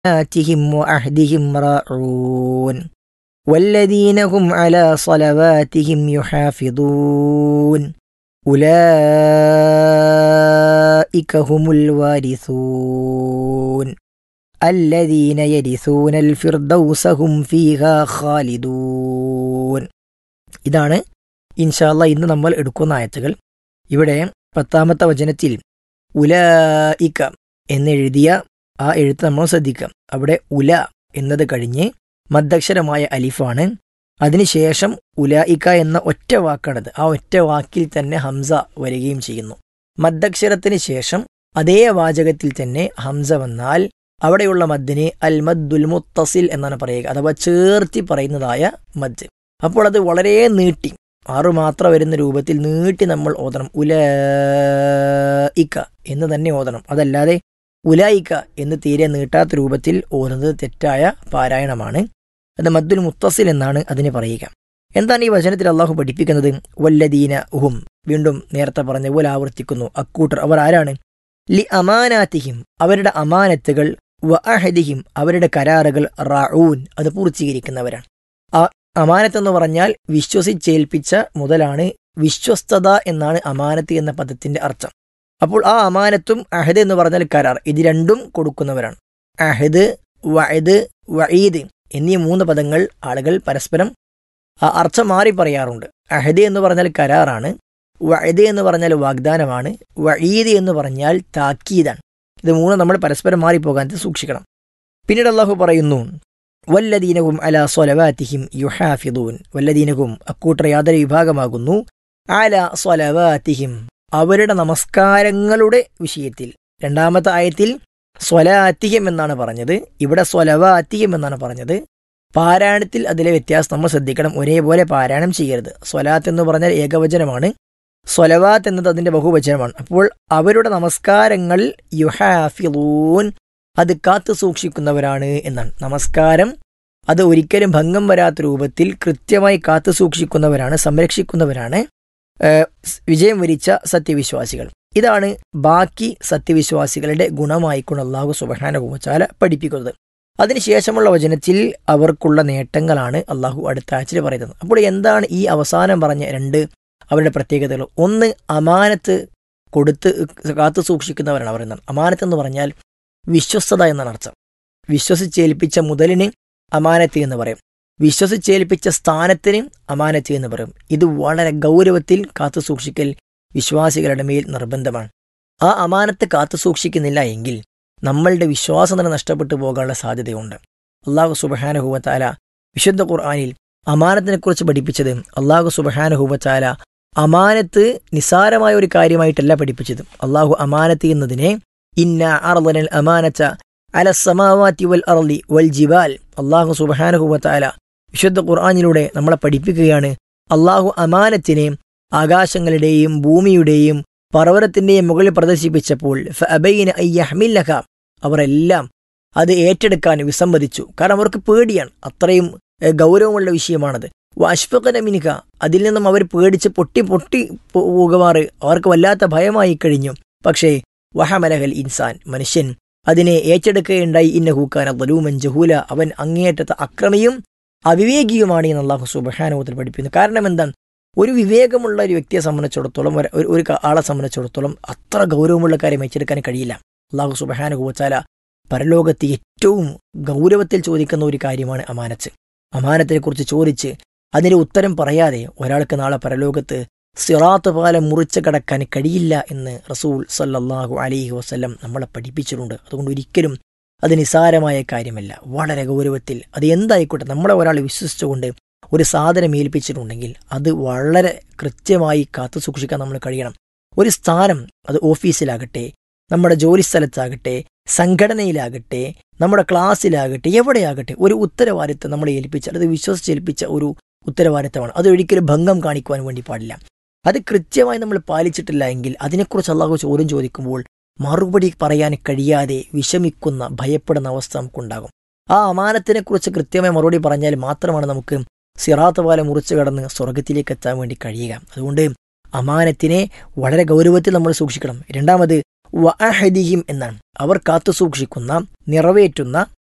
آتهم وعهدهم راعون والذين هم على صلواتهم يحافظون أولئك هم الوارثون الذين يرثون الفردوس هم فيها خالدون ഇതാണ് ഇൻഷാല്ല ഇന്ന് നമ്മൾ എടുക്കുന്ന ആയത്തുകൾ ഇവിടെ പത്താമത്തെ വചനത്തിൽ ഉലായിക്ക എന്നെഴുതിയ ആ എഴുത്ത് നമ്മൾ ശ്രദ്ധിക്കാം അവിടെ ഉല എന്നത് കഴിഞ്ഞ് മദ്ദക്ഷരമായ അലിഫാണ് അതിനുശേഷം ഉലായിക്ക എന്ന ഒറ്റ വാക്കാണത് ആ ഒറ്റ വാക്കിൽ തന്നെ ഹംസ വരികയും ചെയ്യുന്നു മദ്ദക്ഷരത്തിന് ശേഷം അതേ വാചകത്തിൽ തന്നെ ഹംസ വന്നാൽ അവിടെയുള്ള മദ്ദിന് അൽ മദ്ദുൽ മുത്തസിൽ എന്നാണ് പറയുക അഥവാ ചേർത്തി പറയുന്നതായ മദ് അപ്പോൾ അത് വളരെ നീട്ടി ആറുമാത്ര വരുന്ന രൂപത്തിൽ നീട്ടി നമ്മൾ ഓതണം ഉല ഇക്ക എന്ന് തന്നെ ഓതണം അതല്ലാതെ ഉലായിക്ക എന്ന് തീരെ നീട്ടാത്ത രൂപത്തിൽ ഓതുന്നത് തെറ്റായ പാരായണമാണ് അത് മദ്ദുൽ മുത്തസിൽ എന്നാണ് അതിന് പറയുക എന്താണ് ഈ വചനത്തിൽ അള്ളാഹു പഠിപ്പിക്കുന്നത് വല്ലദീന ഉഹും വീണ്ടും നേരത്തെ പറഞ്ഞ പോലെ ആവർത്തിക്കുന്നു അക്കൂട്ടർ അവർ ആരാണ് ലി അമാനാത്തിഹിം അവരുടെ അമാനത്തുകൾ വ അഹദിഹിം അവരുടെ കരാറുകൾ റാഊൻ അത് പൂർത്തീകരിക്കുന്നവരാണ് ആ അമാനത്ത് എന്ന് പറഞ്ഞാൽ വിശ്വസിച്ചേൽപ്പിച്ച മുതലാണ് വിശ്വസ്തത എന്നാണ് അമാനത്ത് എന്ന പദത്തിന്റെ അർത്ഥം അപ്പോൾ ആ അമാനത്തും അഹദ് എന്ന് പറഞ്ഞാൽ കരാർ ഇത് രണ്ടും കൊടുക്കുന്നവരാണ് അഹദ് വഅദ് വഈദ് എന്നീ മൂന്ന് പദങ്ങൾ ആളുകൾ പരസ്പരം ആ അർത്ഥം മാറി പറയാറുണ്ട് അഹദ് എന്ന് പറഞ്ഞാൽ കരാറാണ് വഅദ് എന്ന് പറഞ്ഞാൽ വാഗ്ദാനമാണ് വഈദ് എന്ന് പറഞ്ഞാൽ താക്കീതാണ് ഇത് മൂന്ന് നമ്മൾ പരസ്പരം മാറിപ്പോകാൻ സൂക്ഷിക്കണം പിന്നീട് അള്ളാഹു പറയുന്നു വല്ലദീനവും അല സ്വലവാത്തിഹിം യുഹാഫിദൂൻ വല്ലദീനവും അക്കൂട്ടർ യാതൊരു വിഭാഗമാകുന്നു അല സ്വലവാത്തിഹിം അവരുടെ നമസ്കാരങ്ങളുടെ വിഷയത്തിൽ രണ്ടാമത്തെ ആയത്തിൽ സ്വലാത്തിഹം എന്നാണ് പറഞ്ഞത് ഇവിടെ സ്വലവാത്തിഹം എന്നാണ് പറഞ്ഞത് പാരായണത്തിൽ അതിലെ വ്യത്യാസം നമ്മൾ ശ്രദ്ധിക്കണം ഒരേപോലെ പാരായണം ചെയ്യരുത് സ്വലാത്ത് എന്ന് പറഞ്ഞാൽ ഏകവചനമാണ് സ്വലവാത്ത് എന്നത് അതിന്റെ ബഹുവചനമാണ് അപ്പോൾ അവരുടെ നമസ്കാരങ്ങൾ യുഹാഫിലൂൻ അത് കാത്തു സൂക്ഷിക്കുന്നവരാണ് എന്നാണ് നമസ്കാരം അത് ഒരിക്കലും ഭംഗം വരാത്ത രൂപത്തിൽ കൃത്യമായി കാത്തു സൂക്ഷിക്കുന്നവരാണ് സംരക്ഷിക്കുന്നവരാണ് വിജയം വരിച്ച സത്യവിശ്വാസികൾ ഇതാണ് ബാക്കി സത്യവിശ്വാസികളുടെ ഗുണമായിക്കൊണ്ട് അള്ളാഹു സുബഹാനുഭവച്ചാല പഠിപ്പിക്കുന്നത് അതിനുശേഷമുള്ള വചനത്തിൽ അവർക്കുള്ള നേട്ടങ്ങളാണ് അള്ളാഹു അടുത്ത ആഴ്ചയിൽ പറയുന്നത് അപ്പോൾ എന്താണ് ഈ അവസാനം പറഞ്ഞ രണ്ട് അവരുടെ പ്രത്യേകതകൾ ഒന്ന് അമാനത്ത് കൊടുത്ത് കാത്തു സൂക്ഷിക്കുന്നവരാണ് അവർ എന്നാണ് അമാനത്ത് എന്ന് പറഞ്ഞാൽ വിശ്വസ്തത എന്നാണ് അർത്ഥം വിശ്വസിച്ചേൽപ്പിച്ച മുതലിന് അമാനത്ത് എന്ന് പറയും വിശ്വസിച്ചേൽപ്പിച്ച സ്ഥാനത്തിന് അമാനത്ത് എന്ന് പറയും ഇത് വളരെ ഗൗരവത്തിൽ കാത്തു സൂക്ഷിക്കൽ വിശ്വാസികളുടെ മേൽ നിർബന്ധമാണ് ആ അമാനത്ത് കാത്തു സൂക്ഷിക്കുന്നില്ല എങ്കിൽ നമ്മളുടെ വിശ്വാസം തന്നെ നഷ്ടപ്പെട്ടു പോകാനുള്ള സാധ്യതയുണ്ട് അള്ളാഹു സുബഹാനഹുവത്താല വിശുദ്ധ ഖുർആാനിൽ അമാനത്തിനെക്കുറിച്ച് പഠിപ്പിച്ചത് അള്ളാഹു സുബഹാനഹുവത്താല അമാനത്ത് നിസാരമായ ഒരു കാര്യമായിട്ടല്ല പഠിപ്പിച്ചത് അള്ളാഹു അമാനത്ത് എന്നതിനെ ഇന്ന അർദനൽ അമാനച്ച അല സമാവാത്തി വൽ അർലി വൽ ജിബാൽ അള്ളാഹു സുബഹാനഹുവത്താല വിശുദ്ധ ഖുർആാനിലൂടെ നമ്മളെ പഠിപ്പിക്കുകയാണ് അള്ളാഹു അമാനത്തിനെ ആകാശങ്ങളുടെയും ഭൂമിയുടെയും പർവ്വതത്തിന്റെയും മുകളിൽ പ്രദർശിപ്പിച്ചപ്പോൾ അയ്യഹ്മില്ലഹ അവരെല്ലാം അത് ഏറ്റെടുക്കാൻ വിസമ്മതിച്ചു കാരണം അവർക്ക് പേടിയാണ് അത്രയും ഗൗരവമുള്ള വിഷയമാണത് വാഷ്പകന മിനിക അതിൽ നിന്നും അവർ പേടിച്ച് പൊട്ടി പൊട്ടി പോകുമാറ് അവർക്ക് വല്ലാത്ത ഭയമായി കഴിഞ്ഞു പക്ഷേ വഹമലഹൽ ഇൻസാൻ മനുഷ്യൻ അതിനെ ഏറ്റെടുക്കുകയുണ്ടായി ഇന്ന ഹൂക്കാൻ ബലൂമൻ ജഹൂല അവൻ അങ്ങേയറ്റത്തെ അക്രമിയും അവിവേകിയുമാണ് എന്ന് അള്ളാഹു സുബഹാനുഭവത്തിൽ പഠിപ്പിക്കുന്നു കാരണം എന്താണ് ഒരു വിവേകമുള്ള ഒരു വ്യക്തിയെ സംബന്ധിച്ചിടത്തോളം ഒരു ആളെ സംബന്ധിച്ചിടത്തോളം അത്ര ഗൗരവമുള്ള കാര്യം ഏറ്റെടുക്കാൻ കഴിയില്ല അള്ളാഹു സുബഹാനുഭവച്ചാല പരലോകത്ത് ഏറ്റവും ഗൗരവത്തിൽ ചോദിക്കുന്ന ഒരു കാര്യമാണ് അമാനത്ത് അമാനത്തിനെക്കുറിച്ച് ചോദിച്ച് അതിന്റെ ഉത്തരം പറയാതെ ഒരാൾക്ക് നാളെ പരലോകത്ത് സിറാത്ത് പാലം മുറിച്ച് കടക്കാൻ കഴിയില്ല എന്ന് റസൂൽ സല്ലാഹു അലിഹി വസ്ല്ലം നമ്മളെ പഠിപ്പിച്ചിട്ടുണ്ട് അതുകൊണ്ട് ഒരിക്കലും അത് നിസാരമായ കാര്യമല്ല വളരെ ഗൗരവത്തിൽ അത് എന്തായിക്കോട്ടെ നമ്മളെ ഒരാൾ വിശ്വസിച്ചുകൊണ്ട് ഒരു സാധനം ഏൽപ്പിച്ചിട്ടുണ്ടെങ്കിൽ അത് വളരെ കൃത്യമായി കാത്തു സൂക്ഷിക്കാൻ നമ്മൾ കഴിയണം ഒരു സ്ഥാനം അത് ഓഫീസിലാകട്ടെ നമ്മുടെ ജോലി സ്ഥലത്താകട്ടെ സംഘടനയിലാകട്ടെ നമ്മുടെ ക്ലാസ്സിലാകട്ടെ എവിടെയാകട്ടെ ഒരു ഉത്തരവാദിത്തം നമ്മളെ ഏൽപ്പിച്ച അത് വിശ്വസിച്ചേൽപ്പിച്ച ഒരു ഉത്തരവാദിത്തമാണ് അത് ഒരിക്കലും ഭംഗം കാണിക്കുവാൻ വേണ്ടി പാടില്ല അത് കൃത്യമായി നമ്മൾ പാലിച്ചിട്ടില്ല എങ്കിൽ അതിനെക്കുറിച്ച് അള്ളാഹു ചോദ്യം ചോദിക്കുമ്പോൾ മറുപടി പറയാൻ കഴിയാതെ വിഷമിക്കുന്ന ഭയപ്പെടുന്ന അവസ്ഥ നമുക്കുണ്ടാകും ആ അമാനത്തിനെക്കുറിച്ച് കൃത്യമായി മറുപടി പറഞ്ഞാൽ മാത്രമാണ് നമുക്ക് സിറാത്ത് പാലം മുറിച്ചു കടന്ന് സ്വർഗത്തിലേക്ക് എത്താൻ വേണ്ടി കഴിയുക അതുകൊണ്ട് അമാനത്തിനെ വളരെ ഗൗരവത്തിൽ നമ്മൾ സൂക്ഷിക്കണം രണ്ടാമത് വഅഹദിഹിം എന്നാണ് അവർ കാത്തു സൂക്ഷിക്കുന്ന നിറവേറ്റുന്ന